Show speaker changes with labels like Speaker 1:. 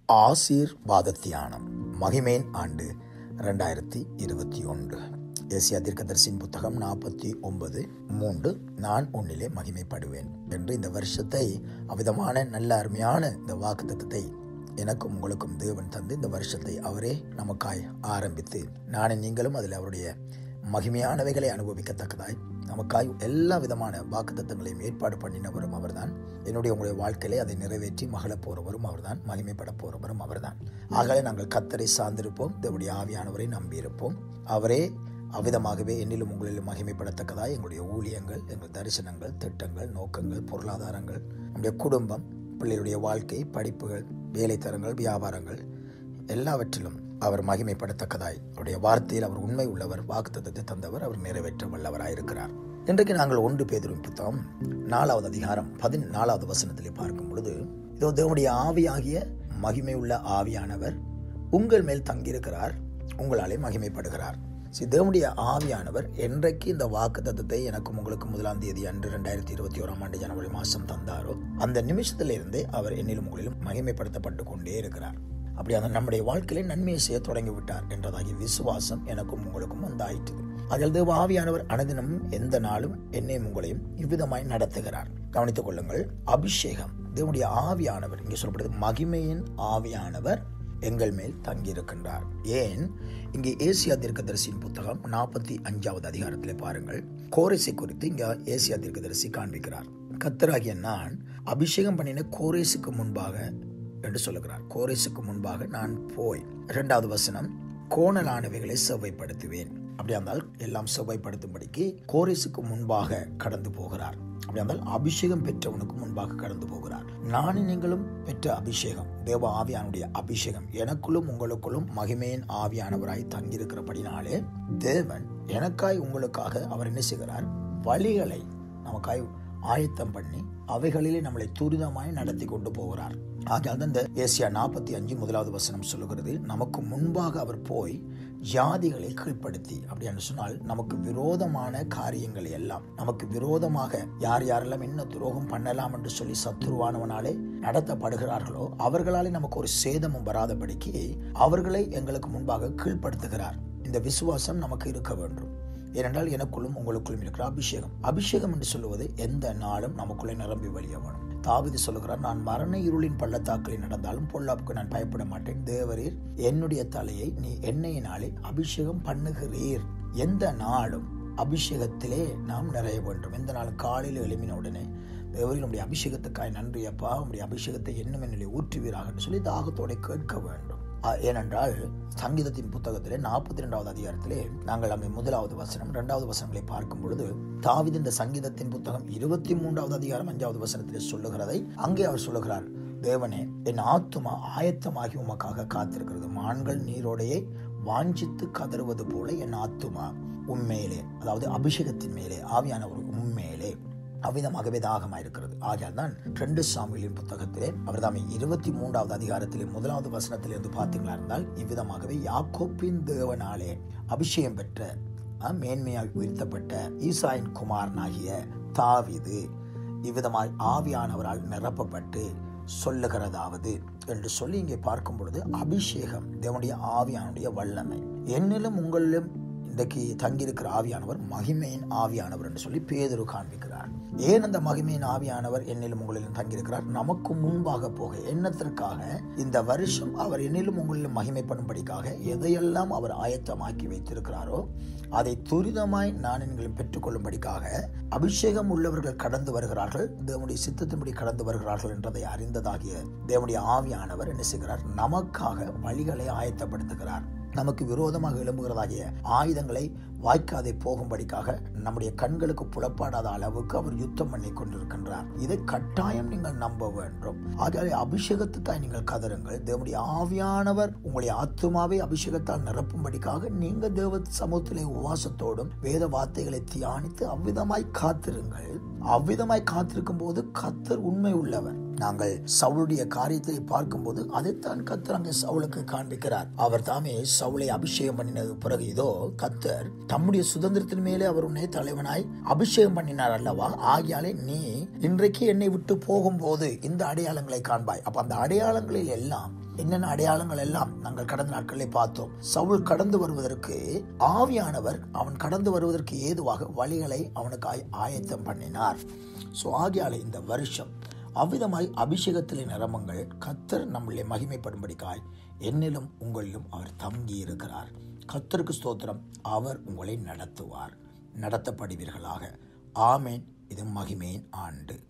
Speaker 1: ஆசீர்வாத தியானம் மகிமேன் ஆண்டு ரெண்டாயிரத்தி இருபத்தி ஒன்று ஏசியா தீர்க்கதரிசியின் புத்தகம் நாற்பத்தி ஒன்பது மூன்று நான் உன்னிலே மகிமைப்படுவேன் என்று இந்த வருஷத்தை அவ்விதமான நல்ல அருமையான இந்த வாக்குத்தத்தத்தை எனக்கும் உங்களுக்கும் தேவன் தந்து இந்த வருஷத்தை அவரே நமக்காய் ஆரம்பித்து நானும் நீங்களும் அதில் அவருடைய மகிமையானவைகளை அனுபவிக்கத்தக்கதாய் நமக்காய் எல்லா விதமான வாக்குத்தத்தங்களையும் ஏற்பாடு பண்ணினவரும் அவர்தான் என்னுடைய உங்களுடைய வாழ்க்கையிலே அதை நிறைவேற்றி மகள போறவரும் அவர்தான் மகிமைப்பட போறவரும் அவர்தான் ஆகவே நாங்கள் கத்தரை சார்ந்திருப்போம் தேவடைய ஆவியானவரை நம்பியிருப்போம் அவரே அவ்விதமாகவே என்னிலும் உங்களிலும் மகிமைப்படத்தக்கதாய் எங்களுடைய ஊழியங்கள் எங்கள் தரிசனங்கள் திட்டங்கள் நோக்கங்கள் பொருளாதாரங்கள் நம்முடைய குடும்பம் பிள்ளைகளுடைய வாழ்க்கை படிப்புகள் வேலைத்தரங்கள் வியாபாரங்கள் எல்லாவற்றிலும் அவர் மகிமைப்படத்தக்கதாய் அவருடைய வார்த்தையில் அவர் உண்மை உள்ளவர் வாக்குத்தத்தை தந்தவர் அவர் நிறைவேற்ற வல்லவராயிருக்கிறார் இன்றைக்கு நாங்கள் ஒன்று பேதரும் புத்தகம் நாலாவது அதிகாரம் பதினாலாவது வசனத்திலே பார்க்கும் பொழுது இதோ தேவனுடைய ஆவியாகிய மகிமை உள்ள ஆவியானவர் உங்கள் மேல் தங்கியிருக்கிறார் உங்களாலே மகிமைப்படுகிறார் சரி தேவனுடைய ஆவியானவர் என்றைக்கு இந்த வாக்கு தத்துவத்தை எனக்கும் உங்களுக்கு முதலாம் தேதி அன்று ரெண்டாயிரத்தி இருபத்தி ஓராம் ஆண்டு ஜனவரி மாதம் தந்தாரோ அந்த நிமிஷத்திலிருந்தே அவர் என்னிலும் உங்களிலும் மகிமைப்படுத்தப்பட்டு கொண்டே இருக்கிறார் அப்படி அந்த நம்முடைய வாழ்க்கையிலே நன்மையை செய்ய தொடங்கி விட்டார் என்றதாகிய விசுவாசம் எனக்கும் உங்களுக்கும் வந்தாயிற்று அதில் தேவ ஆவியானவர் அனுதினமும் எந்த நாளும் என்னையும் உங்களையும் இவ்விதமாய் நடத்துகிறார் கவனித்துக் கொள்ளுங்கள் அபிஷேகம் தேவனுடைய ஆவியானவர் இங்கே சொல்லப்படுது மகிமையின் ஆவியானவர் எங்கள் மேல் தங்கியிருக்கின்றார் ஏன் இங்கே ஏசியா தீர்க்கதரிசியின் புத்தகம் நாற்பத்தி அஞ்சாவது அதிகாரத்திலே பாருங்கள் கோரேசை குறித்து இங்க ஏசியா தீர்க்கதரிசி காண்பிக்கிறார் கத்தராகிய நான் அபிஷேகம் பண்ணின கோரேசுக்கு முன்பாக என்று சொல்லுகிறார் கோரேசுக்கு முன்பாக நான் போய் இரண்டாவது வசனம் கோணலானவைகளை செவ்வைப்படுத்துவேன் அப்படி இருந்தால் எல்லாம் செவ்வாய்ப்படுத்தும்படிக்கு கோரேசுக்கு முன்பாக கடந்து போகிறார் அப்படி இருந்தால் அபிஷேகம் பெற்றவனுக்கு முன்பாக கடந்து போகிறார் நானும் நீங்களும் பெற்ற அபிஷேகம் தேவ ஆவியானுடைய அபிஷேகம் எனக்குள்ளும் உங்களுக்குள்ளும் மகிமையின் ஆவியானவராய் தங்கியிருக்கிறபடினாலே தேவன் எனக்காய் உங்களுக்காக அவர் என்ன செய்கிறார் வழிகளை நமக்காய் ஆயத்தம் பண்ணி அவைகளிலே நம்மளை துரிதமாய் நடத்தி கொண்டு போகிறார் ஆகையால் தான் இந்த ஏசியா நாற்பத்தி அஞ்சு முதலாவது வசனம் சொல்லுகிறது நமக்கு முன்பாக அவர் போய் ஜாதிகளை கீழ்ப்படுத்தி அப்படின்னு சொன்னால் நமக்கு விரோதமான காரியங்களை எல்லாம் நமக்கு விரோதமாக யார் யாரெல்லாம் என்ன துரோகம் பண்ணலாம் என்று சொல்லி சத்துருவானவனாலே நடத்தப்படுகிறார்களோ அவர்களாலே நமக்கு ஒரு சேதமும் வராதபடிக்கு அவர்களை எங்களுக்கு முன்பாக கீழ்ப்படுத்துகிறார் இந்த விசுவாசம் நமக்கு இருக்க வேண்டும் ஏனென்றால் எனக்குள்ளும் உங்களுக்குள்ளும் இருக்கிற அபிஷேகம் அபிஷேகம் என்று சொல்லுவது எந்த நாளும் நமக்குள்ளே நிரம்பி வழிய வேணும் தாவிது சொல்லுகிறார் நான் மரண இருளின் பள்ளத்தாக்களில் நடந்தாலும் பொல்லாப்புக்கு நான் பயப்பட மாட்டேன் தேவரீர் என்னுடைய தலையை நீ எண்ணெயினாலே அபிஷேகம் பண்ணுகிறீர் எந்த நாளும் அபிஷேகத்திலே நாம் நிறைய வேண்டும் எந்த நாளும் காலையில் எழுமின உடனே தேவரில் நம்முடைய அபிஷேகத்துக்காய் நன்றி அப்பா உடைய அபிஷேகத்தை என்னும் என்னிலே ஊற்றுவீராக என்று சொல்லி தாகத்தோட கேட்க வேண்டும் ஏனென்றால் சங்கீதத்தின் புத்தகத்திலே நாற்பத்தி ரெண்டாவது அதிகாரத்திலே நாங்கள் அங்கே முதலாவது வசனம் இரண்டாவது வசனங்களை பார்க்கும் பொழுது தாவித இந்த சங்கீதத்தின் புத்தகம் இருபத்தி மூன்றாவது அதிகாரம் அஞ்சாவது வசனத்திலே சொல்லுகிறதை அங்கே அவர் சொல்லுகிறார் தேவனே என் ஆத்துமா ஆயத்தமாகி உமக்காக காத்திருக்கிறது மான்கள் நீரோடையை வாஞ்சித்து கதறுவது போல என் ஆத்துமா உண்மையிலே அதாவது அபிஷேகத்தின் மேலே ஆவியான ஒரு உண்மையிலே அவ்விதமாகவே தாகமாக இருக்கிறது ஆகையால் தான் ரெண்டு சாமிகளின் புத்தகத்திலே அவர் தாமே இருபத்தி மூன்றாவது அதிகாரத்திலே முதலாவது வசனத்திலிருந்து பார்த்தீங்களா இருந்தால் இவ்விதமாகவே யாக்கோப்பின் தேவனாலே அபிஷேகம் பெற்ற மேன்மையால் உயர்த்தப்பட்ட ஈசாயின் குமாரனாகிய தாவிது இவ்விதமாய் ஆவியானவரால் நிரப்பப்பட்டு சொல்லுகிறதாவது என்று சொல்லி இங்கே பார்க்கும் பொழுது அபிஷேகம் தேவனுடைய ஆவியானுடைய வல்லமை என்னிலும் உங்களிலும் இன்றைக்கு தங்கியிருக்கிற ஆவியானவர் மகிமையின் ஆவியானவர் என்று சொல்லி பேதரு காண்பிக்கிறார் ஏன் அந்த மகிமையின் ஆவியானவர் என்னிலும் உங்களிலும் தங்கியிருக்கிறார் நமக்கு முன்பாக போக எண்ணத்திற்காக இந்த வருஷம் அவர் என்னிலும் உங்களிலும் மகிமைப்படும்படிக்காக எதையெல்லாம் அவர் ஆயத்தமாக்கி வைத்திருக்கிறாரோ அதை துரிதமாய் நான் எங்களும் பெற்றுக்கொள்ளும்படிக்காக அபிஷேகம் உள்ளவர்கள் கடந்து வருகிறார்கள் தேவனுடைய சித்தத்தின்படி கடந்து வருகிறார்கள் என்றதை அறிந்ததாகிய தேவனுடைய ஆவியானவர் என்ன செய்கிறார் நமக்காக வழிகளை ஆயத்தப்படுத்துகிறார் நமக்கு விரோதமாக எழும்புகிறதாகிய ஆயுதங்களை வாய்க்காதே போகும்படிக்காக நம்முடைய கண்களுக்கு புலப்பாடாத அளவுக்கு அவர் யுத்தம் பண்ணி கொண்டிருக்கின்றார் இதை கட்டாயம் நீங்கள் நம்ப வேண்டும் ஆகவே அபிஷேகத்துக்காய் நீங்கள் கதருங்கள் தேவனுடைய ஆவியானவர் உங்களுடைய ஆத்மாவை அபிஷேகத்தால் நிரப்பும்படிக்காக நீங்க தேவ சமூகத்திலே உவாசத்தோடும் வேத வார்த்தைகளை தியானித்து அவ்விதமாய் காத்திருங்கள் அவ்விதமாய் காத்திருக்கும் போது கத்தர் உண்மை உள்ளவர் நாங்கள் சவுளுடைய காரியத்தை பார்க்கும்போது அதைத்தான் கத்தர் அங்கே சவுளுக்கு காண்பிக்கிறார் அவர் தாமே சவுளை அபிஷேகம் பண்ணினது பிறகு இதோ கத்தர் தம்முடைய சுதந்திரத்தின் மேலே அவர் உன்னை தலைவனாய் அபிஷேகம் பண்ணினார் அல்லவா ஆகியாலே நீ இன்றைக்கு என்னை விட்டு போகும்போது இந்த அடையாளங்களை காண்பாய் அப்ப அந்த அடையாளங்களில் எல்லாம் என்னென்ன அடையாளங்கள் எல்லாம் நாங்கள் கடந்த நாட்களில் பார்த்தோம் சவுல் கடந்து வருவதற்கு ஆவியானவர் அவன் கடந்து வருவதற்கு ஏதுவாக வழிகளை அவனுக்கு ஆய- ஆயத்தம் பண்ணினார் ஸோ ஆகியாலே இந்த வருஷம் அவ்விதமாய் அபிஷேகத்திலே நிரம்பங்கள் கத்தர் நம்மளை மகிமைப்படும்படிக்காய் என்னிலும் உங்களிலும் அவர் தங்கி இருக்கிறார் கத்தருக்கு ஸ்தோத்திரம் அவர் உங்களை நடத்துவார் நடத்தப்படுவீர்களாக ஆமேன் இது மகிமையின் ஆண்டு